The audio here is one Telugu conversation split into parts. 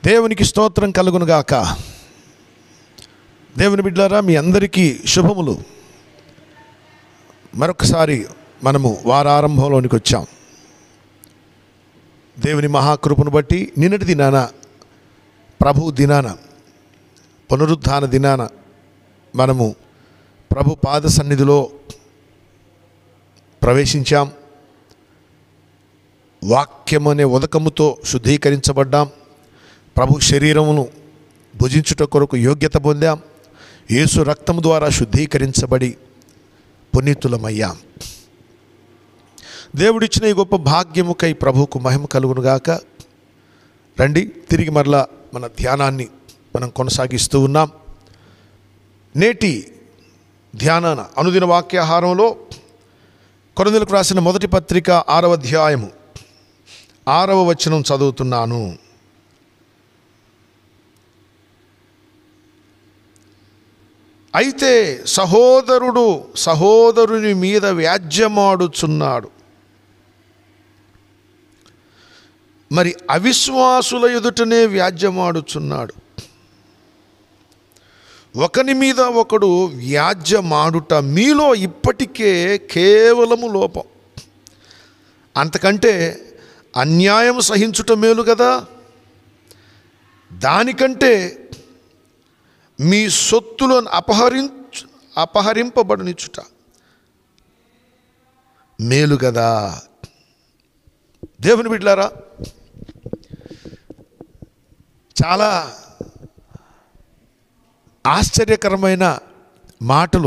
దేవునికి స్తోత్రం కలుగునుగాక దేవుని బిడ్డారా మీ అందరికీ శుభములు మరొకసారి మనము వారారంభంలోనికి వచ్చాం దేవుని మహాకృపను బట్టి నిన్నటి దినాన ప్రభు దినాన పునరుద్ధాన దినాన మనము ప్రభు పాద సన్నిధిలో ప్రవేశించాం వాక్యం అనే ఉదకముతో శుద్ధీకరించబడ్డాం ప్రభు శరీరమును భుజించుట కొరకు యోగ్యత పొందాం యేసు రక్తము ద్వారా శుద్ధీకరించబడి పునీతులమయ్యాం దేవుడిచ్చిన ఈ గొప్ప భాగ్యముకై ప్రభువుకు మహిమ కలుగునుగాక రండి తిరిగి మరలా మన ధ్యానాన్ని మనం కొనసాగిస్తూ ఉన్నాం నేటి ధ్యానాన అనుదిన వాక్యాహారంలో కొరందులకు రాసిన మొదటి పత్రిక ఆరవ అధ్యాయము ఆరవ వచనం చదువుతున్నాను అయితే సహోదరుడు సహోదరుని మీద వ్యాజ్యమాడుచున్నాడు మరి అవిశ్వాసుల ఎదుటనే వ్యాజ్యమాడుచున్నాడు ఒకని మీద ఒకడు వ్యాజ్యమాడుట మీలో ఇప్పటికే కేవలము లోపం అంతకంటే అన్యాయం సహించుట మేలు కదా దానికంటే మీ సొత్తులను అపహరించు అపహరింపబడనిచ్చుట మేలు కదా దేవుని బిడ్లారా చాలా ఆశ్చర్యకరమైన మాటలు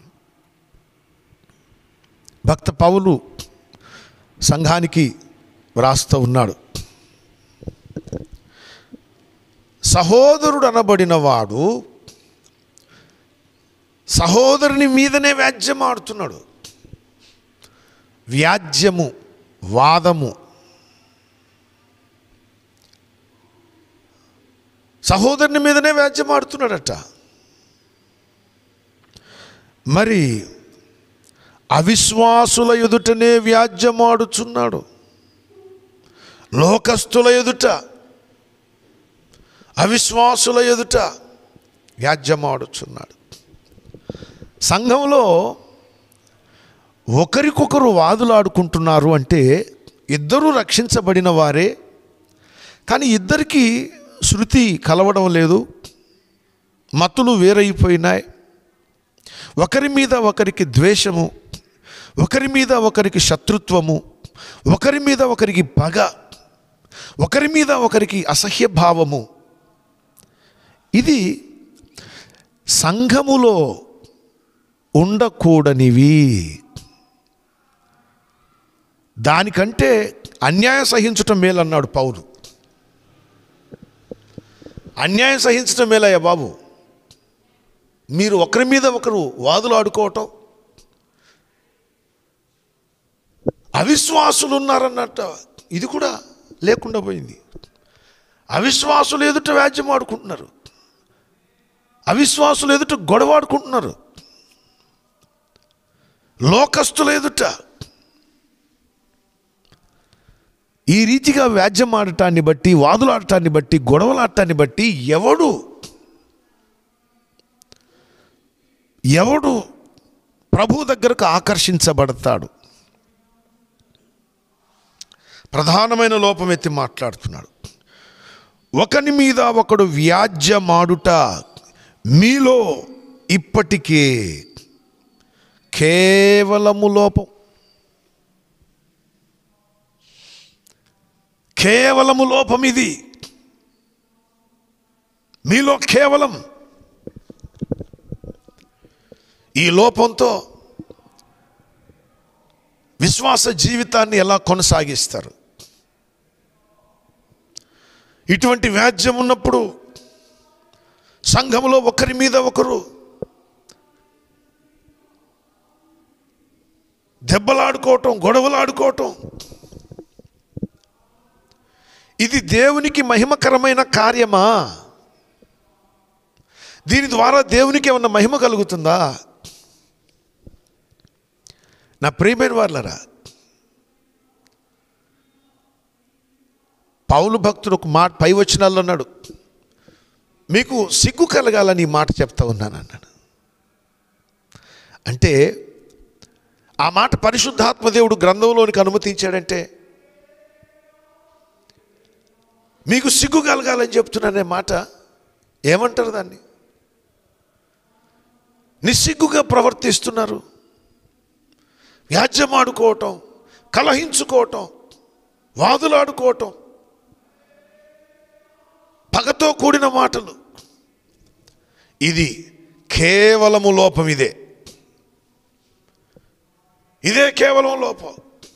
భక్త పౌలు సంఘానికి వ్రాస్తూ ఉన్నాడు సహోదరుడు అనబడిన వాడు సహోదరుని మీదనే వ్యాజ్యం ఆడుతున్నాడు వ్యాజ్యము వాదము సహోదరుని మీదనే వ్యాజ్యం ఆడుతున్నాడట మరి అవిశ్వాసుల ఎదుటనే వ్యాజ్యమాడుచున్నాడు లోకస్తుల ఎదుట అవిశ్వాసుల ఎదుట వ్యాజ్యమాడుచున్నాడు సంఘంలో ఒకరికొకరు వాదులాడుకుంటున్నారు అంటే ఇద్దరూ రక్షించబడిన వారే కానీ ఇద్దరికీ శృతి కలవడం లేదు మతులు వేరైపోయినాయి ఒకరి మీద ఒకరికి ద్వేషము ఒకరి మీద ఒకరికి శత్రుత్వము ఒకరి మీద ఒకరికి పగ ఒకరి మీద ఒకరికి అసహ్య భావము ఇది సంఘములో ఉండకూడనివి దానికంటే అన్యాయం సహించటం మేలన్నాడు పౌరు అన్యాయం సహించటం మేలయ్యా బాబు మీరు ఒకరి మీద ఒకరు వాదులు ఆడుకోవటం అవిశ్వాసులు ఉన్నారన్నట్ట ఇది కూడా లేకుండా పోయింది అవిశ్వాసులు ఎదుట వ్యాజ్యం ఆడుకుంటున్నారు అవిశ్వాసులు ఎదుట గొడవ ఆడుకుంటున్నారు లోకస్తుల ఎదుట ఈ రీతిగా వ్యాజ్యం ఆడటాన్ని బట్టి వాదులాడటాన్ని బట్టి గొడవలాడటాన్ని బట్టి ఎవడు ఎవడు ప్రభు దగ్గరకు ఆకర్షించబడతాడు ప్రధానమైన లోపం ఎత్తి మాట్లాడుతున్నాడు ఒకని మీద ఒకడు వ్యాజ్యమాడుట మీలో ఇప్పటికే కేవలము లోపం కేవలము లోపం ఇది మీలో కేవలం ఈ లోపంతో విశ్వాస జీవితాన్ని ఎలా కొనసాగిస్తారు ఇటువంటి వ్యాజ్యం ఉన్నప్పుడు సంఘంలో ఒకరి మీద ఒకరు దెబ్బలాడుకోవటం గొడవలాడుకోవటం ఇది దేవునికి మహిమకరమైన కార్యమా దీని ద్వారా దేవునికి ఏమన్నా మహిమ కలుగుతుందా నా ప్రియమైన వాళ్ళరా పౌలు భక్తుడు ఒక మాట పై వచనాల్లో అన్నాడు మీకు సిగ్గు కలగాలని ఈ మాట చెప్తా ఉన్నాను అన్నాడు అంటే ఆ మాట పరిశుద్ధాత్మ దేవుడు గ్రంథంలోనికి అనుమతించాడంటే మీకు సిగ్గు కలగాలని చెప్తున్నానే మాట ఏమంటారు దాన్ని నిస్సిగ్గుగా ప్రవర్తిస్తున్నారు వ్యాజ్యమాడుకోవటం కలహించుకోవటం వాదులాడుకోవటం పగతో కూడిన మాటలు ఇది కేవలము లోపం ఇదే ఇదే కేవలం లోపం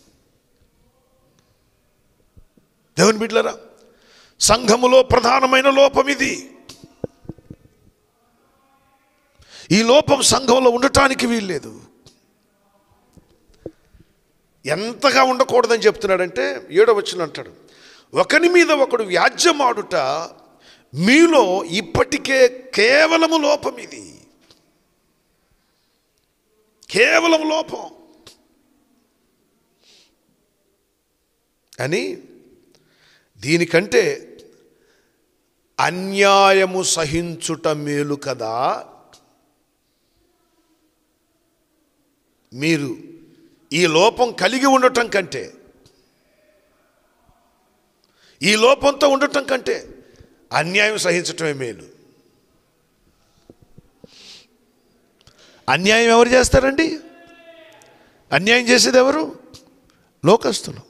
దేవుని బిడ్డలరా సంఘములో ప్రధానమైన లోపం ఇది ఈ లోపం సంఘంలో ఉండటానికి వీల్లేదు ఎంతగా ఉండకూడదని చెప్తున్నాడంటే ఏడో వచ్చిన అంటాడు ఒకని మీద ఒకడు వ్యాజ్యమాడుట మీలో ఇప్పటికే కేవలము లోపం ఇది కేవలం లోపం అని దీనికంటే అన్యాయము సహించుట మేలు కదా మీరు ఈ లోపం కలిగి ఉండటం కంటే ఈ లోపంతో ఉండటం కంటే అన్యాయం సహించటమే మేలు అన్యాయం ఎవరు చేస్తారండి అన్యాయం చేసేది ఎవరు లోకస్తులు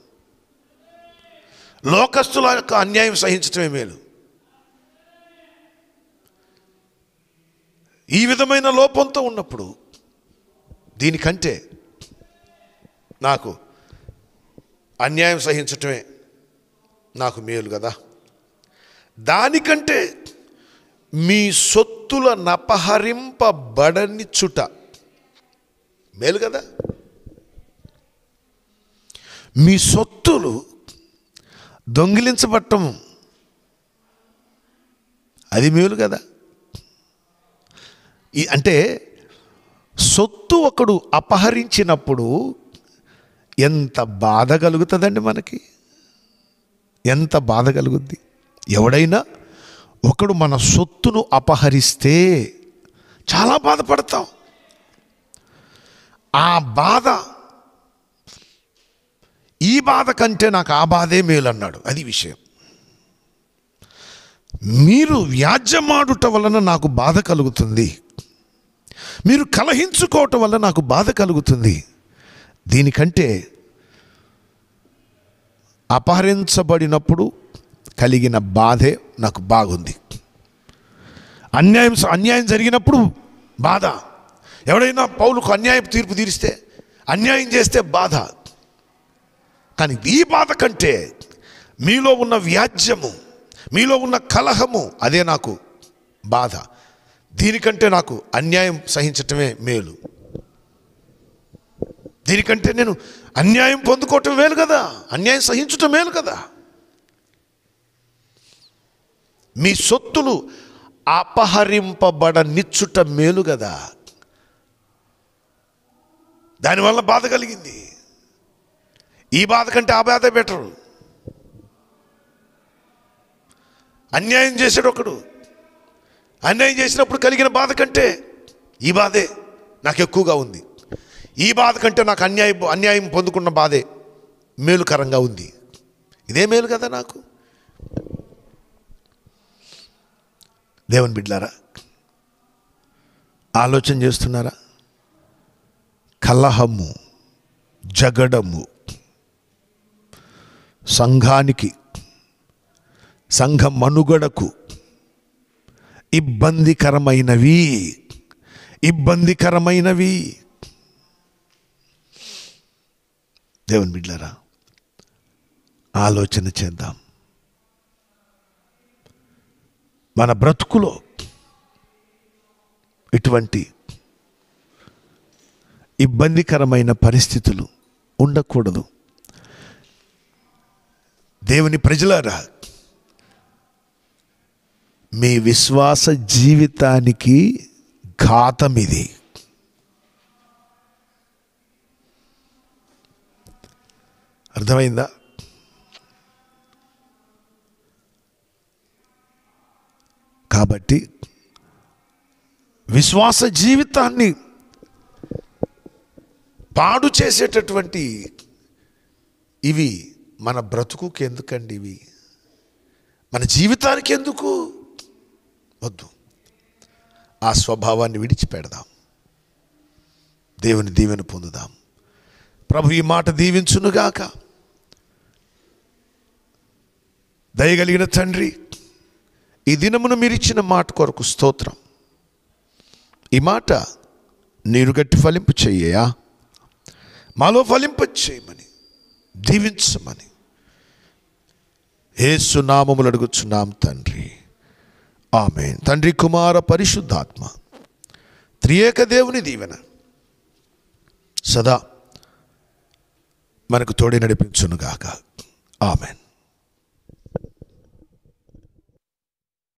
లోకస్తుల యొక్క అన్యాయం సహించటమే మేలు ఈ విధమైన లోపంతో ఉన్నప్పుడు దీనికంటే నాకు అన్యాయం సహించటమే నాకు మేలు కదా దానికంటే మీ సొత్తుల నపహరింపబడనిచ్చుట మేలు కదా మీ సొత్తులు దొంగిలించబట్టం అది మేలు కదా ఈ అంటే సొత్తు ఒకడు అపహరించినప్పుడు ఎంత బాధ కలుగుతుందండి మనకి ఎంత బాధ కలుగుద్ది ఎవడైనా ఒకడు మన సొత్తును అపహరిస్తే చాలా బాధపడతాం ఆ బాధ ఈ బాధ కంటే నాకు ఆ బాధే మేలు అన్నాడు అది విషయం మీరు వ్యాజ్యమాడుట వలన నాకు బాధ కలుగుతుంది మీరు కలహించుకోవటం వల్ల నాకు బాధ కలుగుతుంది దీనికంటే అపహరించబడినప్పుడు కలిగిన బాధే నాకు బాగుంది అన్యాయం అన్యాయం జరిగినప్పుడు బాధ ఎవడైనా పౌలుకు అన్యాయం తీర్పు తీరిస్తే అన్యాయం చేస్తే బాధ కానీ ఈ బాధ కంటే మీలో ఉన్న వ్యాజ్యము మీలో ఉన్న కలహము అదే నాకు బాధ దీనికంటే నాకు అన్యాయం సహించటమే మేలు దీనికంటే నేను అన్యాయం పొందుకోవటం మేలు కదా అన్యాయం సహించటం మేలు కదా మీ సొత్తులు అపహరింపబడనిచ్చుట మేలు కదా దానివల్ల బాధ కలిగింది ఈ బాధ కంటే ఆ బాధ బెటరు అన్యాయం చేశాడు ఒకడు అన్యాయం చేసినప్పుడు కలిగిన బాధ కంటే ఈ బాధే నాకు ఎక్కువగా ఉంది ఈ బాధ కంటే నాకు అన్యాయం అన్యాయం పొందుకున్న బాధే మేలుకరంగా ఉంది ఇదే మేలు కదా నాకు దేవుని బిడ్లారా ఆలోచన చేస్తున్నారా కలహము జగడము సంఘానికి సంఘ మనుగడకు ఇబ్బందికరమైనవి ఇబ్బందికరమైనవి దేవుని బిడ్డారా ఆలోచన చేద్దాం మన బ్రతుకులో ఇటువంటి ఇబ్బందికరమైన పరిస్థితులు ఉండకూడదు దేవుని ప్రజలారా మీ విశ్వాస జీవితానికి ఘాతం ఇది అర్థమైందా కాబట్టి విశ్వాస జీవితాన్ని పాడు చేసేటటువంటి ఇవి మన బ్రతుకుకి ఎందుకండి ఇవి మన జీవితానికి ఎందుకు వద్దు ఆ స్వభావాన్ని విడిచిపెడదాం దేవుని దీవెన పొందుదాం ప్రభు ఈ మాట దీవించునుగాక దయగలిగిన తండ్రి ఈ దినమును మీరు ఇచ్చిన మాట కొరకు స్తోత్రం ఈ మాట నీరు గట్టి ఫలింపు చెయ్యయా మాలో ఫలింప చేయమని దీవించమని ఏసు నామములు అడుగుచున్నాం తండ్రి ఆమె తండ్రి కుమార పరిశుద్ధాత్మ త్రియేక దేవుని దీవెన సదా మనకు తోడి నడిపించునుగాక ఆమెన్